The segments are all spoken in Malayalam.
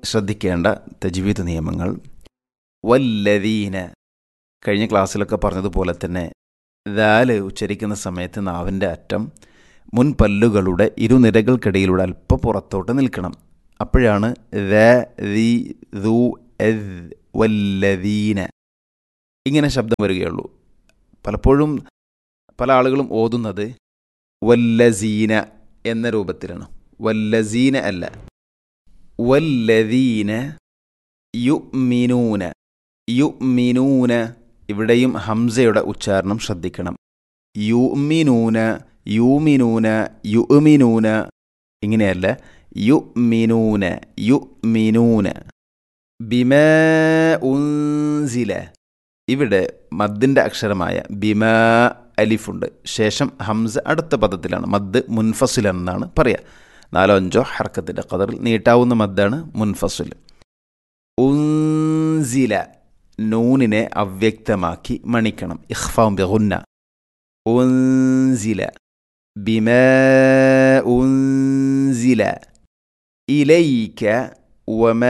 ശ്രദ്ധിക്കേണ്ട തജ്വീദ് നിയമങ്ങൾ വല്ലദീന കഴിഞ്ഞ ക്ലാസ്സിലൊക്കെ പറഞ്ഞതുപോലെ തന്നെ ദാല് ഉച്ചരിക്കുന്ന സമയത്ത് നാവിൻ്റെ അറ്റം മുൻപല്ലുകളുടെ ഇരുനിരകൾക്കിടയിലൂടെ അല്പം പുറത്തോട്ട് നിൽക്കണം അപ്പോഴാണ് ദ ദി ദു എദ് വല്ലദീന ഇങ്ങനെ ശബ്ദം വരികയുള്ളൂ പലപ്പോഴും പല ആളുകളും ഓതുന്നത് വല്ലസീന എന്ന രൂപത്തിലാണ് വല്ലസീന അല്ല വല്ലദീന യുമിനൂന യുമിനൂന ഇവിടെയും ഹംസയുടെ ഉച്ചാരണം ശ്രദ്ധിക്കണം യുമിനൂന യൂമിനൂന യുമിനൂന ഇങ്ങനെയല്ല യുമിനൂന യുമിനൂന ബിമ ഉൻസില ഇവിടെ മദ്ദിൻ്റെ അക്ഷരമായ ബിമ അലിഫുണ്ട് ശേഷം ഹംസ അടുത്ത പദത്തിലാണ് മദ് മുൻഫസിൽ എന്നാണ് പറയുക നാലോ അഞ്ചോ ഹർക്കത്തിൻ്റെ കതറിൽ നീട്ടാവുന്ന മദ്ദാണ് മുൻഫസുൽ ഉൻസില നൂനിനെ അവ്യക്തമാക്കി മണിക്കണം ഇഖ്ഫാം ബിഗുന്ന ഉൻസില ബിമ ഉൻസില ഇലൈക വമ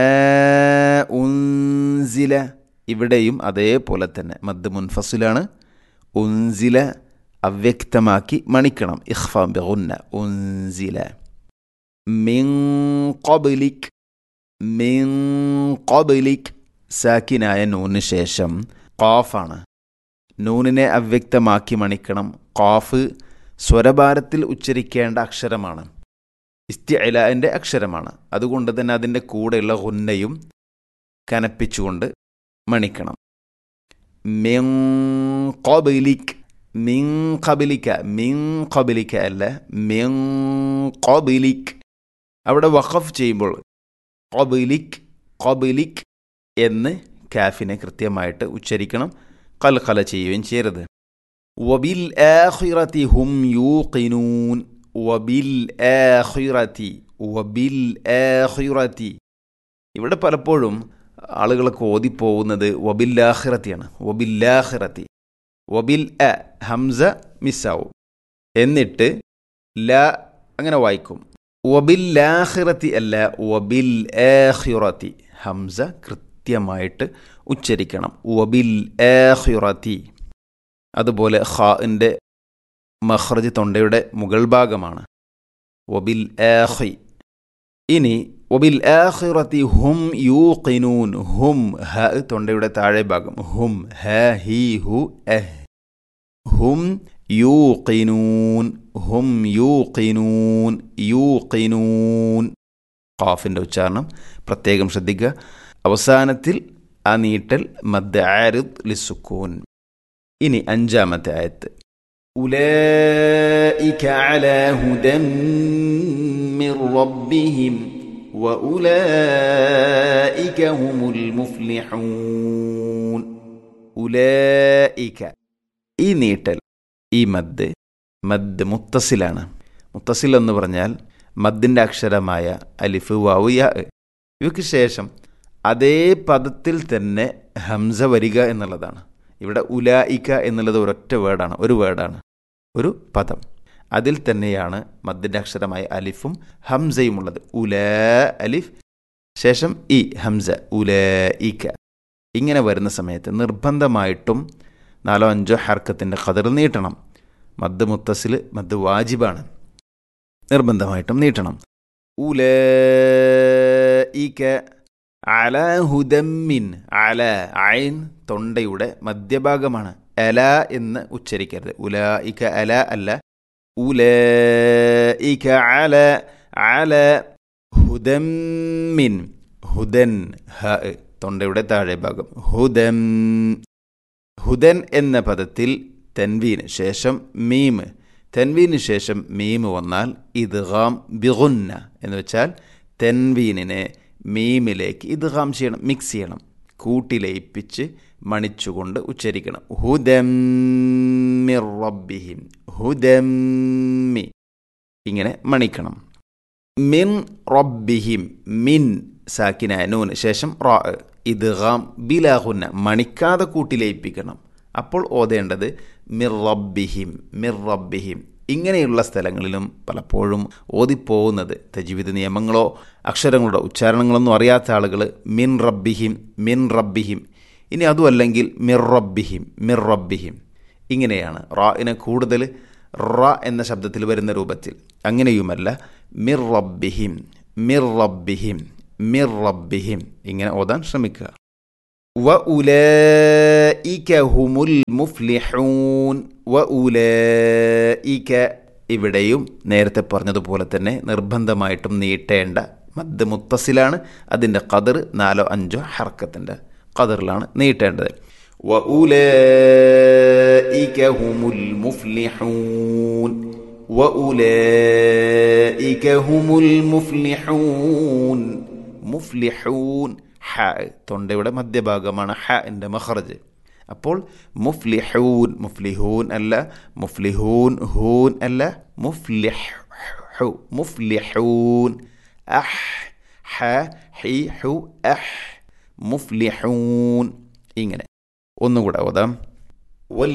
ഉൻസില ഇവിടെയും അതേപോലെ തന്നെ മദ് മുൻഫസിലാണ് ഉൻസില അവ്യക്തമാക്കി മണിക്കണം ഇഖ്ഫാം ബിഗുന്ന ഉൻസില മിൻ ഖബ്ലിക് മിൻ ഖബ്ലിക് സാക്കിനായ നൂന് ശേഷം ഖാഫാണ് നൂനിനെ അവ്യക്തമാക്കി മണിക്കണം ഖാഫ് സ്വരഭാരത്തിൽ ഉച്ചരിക്കേണ്ട അക്ഷരമാണ് ഇസ്തിഅലാൻ്റെ അക്ഷരമാണ് അതുകൊണ്ട് തന്നെ അതിൻ്റെ കൂടെയുള്ള ഹുന്നയും കനപ്പിച്ചുകൊണ്ട് മണിക്കണം മിൻ ഖബ്ലിക് മിൻ ഖബിലിക്ക മിൻ ഖബിലിക്ക അല്ല മിൻ ഖബിലിക് അവിടെ വഖഫ് ചെയ്യുമ്പോൾ ഖബിലിക് ഖബിലിക് എന്ന് കാഫിനെ കൃത്യമായിട്ട് ഉച്ചരിക്കണം കൽഖല ചെയ്യുകയും ചെയ്യരുത് വബിൽ ആഖിറതി ഹും യൂഖിനൂൻ വബിൽ ആഖിറതി വബിൽ ആഖിറതി ഇവിടെ പലപ്പോഴും ആളുകളൊക്കെ ഓതിപ്പോകുന്നത് വബില്ലാഹിറത്തിയാണ് വബില്ലാഹിറത്തി വബിൽ അ ഹംസ മിസ്സാവും എന്നിട്ട് ല അങ്ങനെ വായിക്കും വബില്ലാഹിറത്തി അല്ല വബിൽ ആഹിറത്തി ഹംസ കൃത്യമായിട്ട് ഉച്ചരിക്കണം വബിൽ ആഹിറത്തി അതുപോലെ ഖാഇൻ്റെ മഹ്റജ് തൊണ്ടയുടെ മുകൾ ഭാഗമാണ് വബിൽ ആഹി ഇനി വബിൽ ആഖിറത്തി ഹും യൂഖിനൂൻ ഹും ഹ തൊണ്ടയുടെ താഴെ ഭാഗം ഹും ഹ ഹി ഹു എഹ് ഹും യൂഖിനൂൻ ഹും യൂഖിനൂൻ യൂഖിനൂൻ ഖാഫിൻ്റെ ഉച്ചാരണം പ്രത്യേകം ശ്രദ്ധിക്കുക അവസാനത്തിൽ ആ നീട്ടൽ മദ് ആരിദ് ലിസുക്കൂൻ ഇനി അഞ്ചാമത്തെ ആയത്ത് أولئك على هدى من ربهم وأولئك هم المفلحون أولئك ഈ നീട്ടൽ ഈ മദ് മദ് മുത്തസിലാണ് മുത്തസിൽ എന്ന് പറഞ്ഞാൽ മദ്ദിൻ്റെ അക്ഷരമായ അലിഫ് വാവു യാ ഇവയ്ക്ക് ശേഷം അതേ പദത്തിൽ തന്നെ ഹംസ വരിക എന്നുള്ളതാണ് ഇവിടെ ഉലായിക്ക എന്നുള്ളത് ഒരൊറ്റ വേർഡാണ് ഒരു വേർഡാണ് ഒരു പദം അതിൽ തന്നെയാണ് മദ്ദിൻ്റെ അക്ഷരമായ അലിഫും ഹംസയും ഉള്ളത് ഉല അലിഫ് ശേഷം ഇ ഹംസ ഉല ഇക്ക ഇങ്ങനെ വരുന്ന സമയത്ത് നിർബന്ധമായിട്ടും നാലോ അഞ്ചോ ഹർക്കത്തിൻ്റെ കതിർ നീട്ടണം മദ് മുത്തസിൽ മദ് വാജിബാണ് നിർബന്ധമായിട്ടും നീട്ടണം ഉല ഇക്ക അല ഹുദമ്മിൻ അല ഐൻ തൊണ്ടയുടെ മധ്യഭാഗമാണ് അല എന്ന് ഉച്ചരിക്കരുത് ഉല ഇക്ക അല അല്ല ഉല ഇക്ക അല അല ഹുദമ്മിൻ ഹുദൻ ഹ തൊണ്ടയുടെ താഴെ ഭാഗം ഹുദം ഹുദൻ എന്ന പദത്തിൽ തെൻവീന് ശേഷം മീമ് തെൻവീന് ശേഷം മീമ് വന്നാൽ ഇദ്ഗാം ബിഗുന്ന എന്ന് വെച്ചാൽ തെൻവീനിനെ മീമിലേക്ക് ഇദ്ഗാം ചെയ്യണം മിക്സ് ചെയ്യണം കൂട്ടിലയിപ്പിച്ച് മണിച്ചുകൊണ്ട് ഉച്ചരിക്കണം ഹുദമ്മിർ റബ്ബിഹിം ഹുദമ്മി ഇങ്ങനെ മണിക്കണം മിൻ റബ്ബിഹിം മിൻ സാക്കിനായ നൂന് ശേഷം റോ ഇദ്ഗാം ബിലാഹുന്ന മണിക്കാതെ കൂട്ടിലയിപ്പിക്കണം അപ്പോൾ ഓതേണ്ടത് മിർ റബ്ബിഹിം മിർ റബ്ബിഹിം ഇങ്ങനെയുള്ള സ്ഥലങ്ങളിലും പലപ്പോഴും ഓതിപ്പോകുന്നത് തജീവിത നിയമങ്ങളോ അക്ഷരങ്ങളുടെ ഉച്ചാരണങ്ങളൊന്നും അറിയാത്ത ആളുകൾ മിൻ റബ്ബിഹിം മിൻ റബ്ബിഹിം ഇനി അതുമല്ലെങ്കിൽ മിർ റബ്ബിഹിം മിർ റബ്ബിഹിം ഇങ്ങനെയാണ് റാഇനെ കൂടുതൽ റ എന്ന ശബ്ദത്തിൽ വരുന്ന രൂപത്തിൽ അങ്ങനെയുമല്ല മിർ റബ്ബിഹിം മിർ റബ്ബിഹിം മിർ റബ്ബിഹിം ഇങ്ങനെ ഓതാൻ ശ്രമിക്കുക وأولئك هم المفلحون وأولئك ഇവിടെയും നേരത്തെ പറഞ്ഞതുപോലെ തന്നെ നിർബന്ധമായിട്ടും നീട്ടേണ്ട മദ് മുത്തസിലാണ് അതിൻ്റെ കതിർ നാലോ അഞ്ചോ ഹർക്കത്തിൻ്റെ കതിറിലാണ് നീട്ടേണ്ടത് وأولئك هم المفلحون وأولئك هم المفلحون മുഫ്ലിഹൂൻ ഹ തൊണ്ടയുടെ മധ്യഭാഗമാണ് ഹ എൻ്റെ മഹറജ് അപ്പോൾ മുഫ്ലിഹൂൻ മുഫ്ലിഹൂൻ അല്ല മുഫ്ലിഹൂൻ ഹൂൻ അല്ല മുഫ്ലിഹ് ഹു മുഫ്ലിഹൂൻ അഹ് ഹ ഹി ഹു അഹ് മുഫ്ലിഹൂൻ ഇങ്ങനെ ഒന്നുകൂടെ ഓതാം